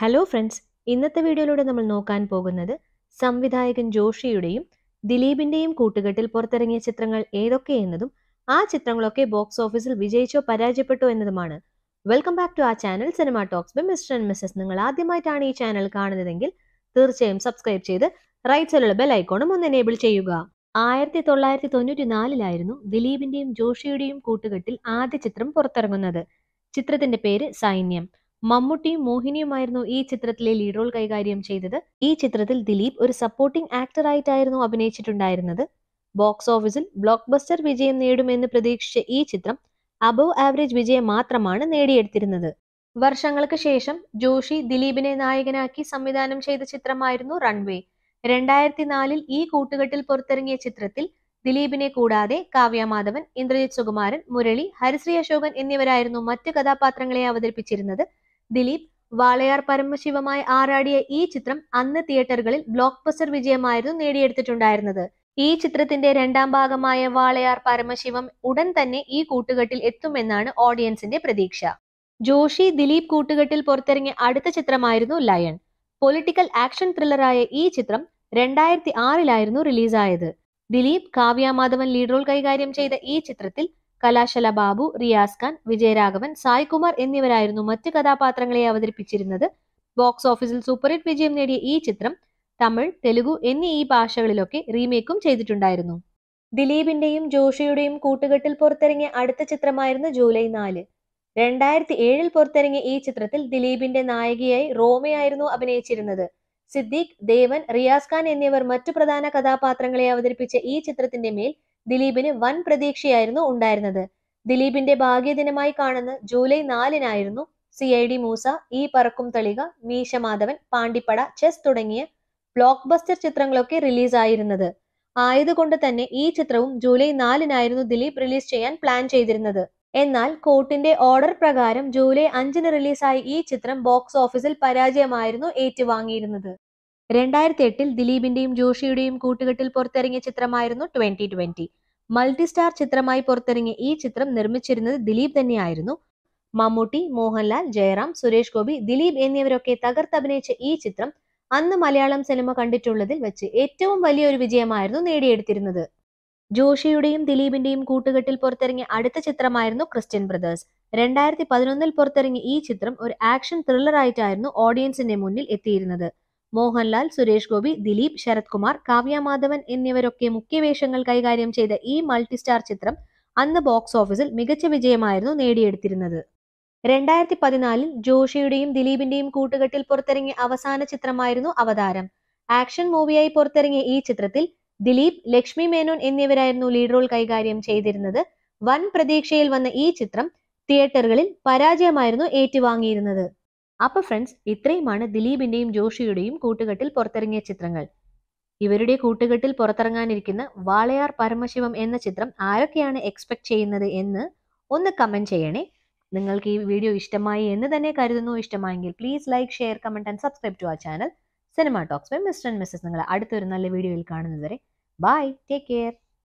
hello friends ഇന്നത്തെ വീഡിയോയിലൂടെ നമ്മൾ നോക്കാൻ പോകുന്നത് സംവിധായകൻ ജോഷിയുടെയും ദിലീപിന്റെയും കൂട്ടുകെട്ടിൽ പുറത്തിറങ്ങിയ ചിത്രങ്ങൾ ഏതൊക്കെയെന്നതും ആ ചിത്രങ്ങളൊക്കെ ബോക്സ് ഓഫീസിൽ വിജയിച്ചോ പരാജയപ്പെട്ടോ എന്നതുമാണ് വെൽക്കം ബാക്ക് ടു ആ channel cinema talks by mister and missus നിങ്ങൾ ആദ്യമായിട്ടാണ് ഈ ചാനൽ കാണുന്നതെങ്കിൽ തീർച്ചയായും സബ്സ്ക്രൈബ് ചെയ്ത് റൈറ്റ് സൈഡിലുള്ള ബെൽ ഐക്കോണും ഒന്ന് എനേബിൾ ചെയ്യുക ആയിരത്തി തൊള്ളായിരത്തി തൊണ്ണൂറ്റി നാലിലായിരുന്നു ദിലീപിന്റെയും ജോഷിയുടെയും കൂട്ടുകെട്ടിൽ ആദ്യ ചിത്രം പുറത്തിറങ്ങുന്നത് ചിത്രത്തിന്റെ പേര് സൈന്യം മമ്മൂട്ടിയും മോഹിനിയുമായിരുന്നു ഈ ചിത്രത്തിലെ ലീഡ് റോൾ കൈകാര്യം ചെയ്തത് ഈ ചിത്രത്തിൽ ദിലീപ് ഒരു സപ്പോർട്ടിംഗ് ആക്ടർ ആയിട്ടായിരുന്നു അഭിനയിച്ചിട്ടുണ്ടായിരുന്നത് ബോക്സ് ഓഫീസിൽ ബ്ലോക്ക് ബസ്റ്റർ വിജയം നേടുമെന്ന് പ്രതീക്ഷിച്ച ഈ ചിത്രം അബവ് ആവറേജ് വിജയം മാത്രമാണ് നേടിയെടുത്തിരുന്നത് വർഷങ്ങൾക്ക് ശേഷം ജോഷി ദിലീപിനെ നായകനാക്കി സംവിധാനം ചെയ്ത ചിത്രമായിരുന്നു റൺവേ രണ്ടായിരത്തി നാലിൽ ഈ കൂട്ടുകെട്ടിൽ പുറത്തിറങ്ങിയ ചിത്രത്തിൽ ദിലീപിനെ കൂടാതെ കാവ്യ മാധവൻ ഇന്ദ്രജിത് സുകുമാരൻ മുരളി ഹരിശ്രീ അശോകൻ എന്നിവരായിരുന്നു മറ്റ് കഥാപാത്രങ്ങളെ അവതരിപ്പിച്ചിരുന്നത് ദിലീപ് വാളയാർ പരമശിവമായി ആറാടിയ ഈ ചിത്രം അന്ന് തിയേറ്ററുകളിൽ ബ്ലോക്ക് ബസ്റ്റർ വിജയമായിരുന്നു നേടിയെടുത്തിട്ടുണ്ടായിരുന്നത് ഈ ചിത്രത്തിന്റെ രണ്ടാം ഭാഗമായ വാളയാർ പരമശിവം ഉടൻ തന്നെ ഈ കൂട്ടുകെട്ടിൽ എത്തുമെന്നാണ് ഓഡിയൻസിന്റെ പ്രതീക്ഷ ജോഷി ദിലീപ് കൂട്ടുകെട്ടിൽ പുറത്തിറങ്ങിയ അടുത്ത ചിത്രമായിരുന്നു ലയൺ പൊളിറ്റിക്കൽ ആക്ഷൻ ത്രില്ലറായ ഈ ചിത്രം രണ്ടായിരത്തി ആറിലായിരുന്നു റിലീസായത് ദിലീപ് കാവ്യ മാധവൻ ലീഡ് റോൾ കൈകാര്യം ചെയ്ത ഈ ചിത്രത്തിൽ കലാശല ബാബു റിയാസ് ഖാൻ വിജയരാഘവൻ സായ് കുമാർ എന്നിവരായിരുന്നു മറ്റ് കഥാപാത്രങ്ങളെ അവതരിപ്പിച്ചിരുന്നത് ബോക്സ് ഓഫീസിൽ സൂപ്പർ ഹിറ്റ് വിജയം നേടിയ ഈ ചിത്രം തമിഴ് തെലുഗു എന്നീ ഈ ഭാഷകളിലൊക്കെ റീമേക്കും ചെയ്തിട്ടുണ്ടായിരുന്നു ദിലീപിന്റെയും ജോഷിയുടെയും കൂട്ടുകെട്ടിൽ പുറത്തിറങ്ങിയ അടുത്ത ചിത്രമായിരുന്നു ജൂലൈ നാല് രണ്ടായിരത്തി ഏഴിൽ പുറത്തിറങ്ങിയ ഈ ചിത്രത്തിൽ ദിലീപിന്റെ നായികയായി റോമയായിരുന്നു അഭിനയിച്ചിരുന്നത് സിദ്ദീഖ് ദേവൻ റിയാസ് ഖാൻ എന്നിവർ മറ്റു പ്രധാന കഥാപാത്രങ്ങളെ അവതരിപ്പിച്ച ഈ ചിത്രത്തിന്റെ മേൽ ദിലീപിന് വൻ പ്രതീക്ഷയായിരുന്നു ഉണ്ടായിരുന്നത് ദിലീപിന്റെ ഭാഗ്യദിനമായി കാണുന്ന ജൂലൈ നാലിനായിരുന്നു C I D Moosa Ee Parakkum Thalika Meesa Madhavan Pandippada Chess തുടങ്ങിയ ബ്ലോക്ക് ബസ്റ്റർ ചിത്രങ്ങളൊക്കെ റിലീസായിരുന്നത് ആയതുകൊണ്ട് തന്നെ ഈ ചിത്രവും ജൂലൈ നാലിനായിരുന്നു ദിലീപ് റിലീസ് ചെയ്യാൻ പ്ലാൻ ചെയ്തിരുന്നത് എന്നാൽ കോർട്ടിന്റെ ഓർഡർ പ്രകാരം ജൂലൈ അഞ്ചിന് റിലീസായ ഈ ചിത്രം ബോക്സ് ഓഫീസിൽ പരാജയമായിരുന്നു ഏറ്റുവാങ്ങിയിരുന്നത് രണ്ടായിരത്തി എട്ടിൽ ദിലീപിന്റെയും ജോഷിയുടെയും കൂട്ടുകെട്ടിൽ പുറത്തിറങ്ങിയ ചിത്രമായിരുന്നു ട്വന്റി ട്വന്റി മൾട്ടി സ്റ്റാർ ചിത്രമായി പുറത്തിറങ്ങിയ ഈ ചിത്രം നിർമ്മിച്ചിരുന്നത് ദിലീപ് തന്നെയായിരുന്നു മമ്മൂട്ടി മോഹൻലാൽ ജയറാം സുരേഷ് ഗോപി ദിലീപ് എന്നിവരൊക്കെ തകർത്തഭിനയിച്ച ഈ ചിത്രം അന്ന് മലയാളം സിനിമ കണ്ടിട്ടുള്ളതിൽ വെച്ച് ഏറ്റവും വലിയൊരു വിജയമായിരുന്നു നേടിയെടുത്തിരുന്നത് ജോഷിയുടെയും ദിലീപിന്റെയും കൂട്ടുകെട്ടിൽ പുറത്തിറങ്ങിയ അടുത്ത ചിത്രമായിരുന്നു ക്രിസ്ത്യൻ ബ്രദേഴ്സ് രണ്ടായിരത്തി പതിനൊന്നിൽ പുറത്തിറങ്ങിയ ഈ ചിത്രം ഒരു ആക്ഷൻ ത്രില്ലർ ആയിട്ടായിരുന്നു ഓഡിയൻസിന്റെ മുന്നിൽ എത്തിയിരുന്നത് മോഹൻലാൽ സുരേഷ് ഗോപി ദിലീപ് ശരത് കുമാർ കാവ്യ മാധവൻ എന്നിവരൊക്കെ മുഖ്യവേഷങ്ങൾ കൈകാര്യം ചെയ്ത ഈ മൾട്ടി സ്റ്റാർ ചിത്രം അന്ന് ബോക്സ് ഓഫീസിൽ മികച്ച വിജയമായിരുന്നു നേടിയെടുത്തിരുന്നത് രണ്ടായിരത്തി പതിനാലിൽ ജോഷിയുടെയും ദിലീപിന്റെയും കൂട്ടുകെട്ടിൽ പുറത്തിറങ്ങിയ അവസാന ചിത്രമായിരുന്നു അവതാരം ആക്ഷൻ മൂവിയായി പുറത്തിറങ്ങിയ ഈ ചിത്രത്തിൽ ദിലീപ് ലക്ഷ്മി മേനോൻ എന്നിവരായിരുന്നു ലീഡ് റോൾ കൈകാര്യം ചെയ്തിരുന്നത് വൻ പ്രതീക്ഷയിൽ വന്ന ഈ ചിത്രം തിയേറ്ററുകളിൽ പരാജയമായിരുന്നു ഏറ്റുവാങ്ങിയിരുന്നത് അപ്പൊ ഫ്രണ്ട്സ് ഇത്രയുമാണ് ദിലീപിന്റെയും ജോഷിയുടെയും കൂട്ടുകെട്ടിൽ പുറത്തിറങ്ങിയ ചിത്രങ്ങൾ ഇവരുടെ കൂട്ടുകെട്ടിൽ പുറത്തിറങ്ങാനിരിക്കുന്ന വാളയാർ പരമശിവം എന്ന ചിത്രം ആരൊക്കെയാണ് എക്സ്പെക്ട് ചെയ്യുന്നത് എന്ന് ഒന്ന് കമന്റ് ചെയ്യണേ നിങ്ങൾക്ക് ഈ വീഡിയോ ഇഷ്ടമായി എന്ന് തന്നെ കരുതുന്നു ഇഷ്ടമായെങ്കിൽ please like share comment and subscribe to ആ channel cinema talks by mister and missus നിങ്ങൾ അടുത്തൊരു നല്ല വീഡിയോയിൽ കാണുന്നതുവരെ ബൈ ടേക്ക് കെയർ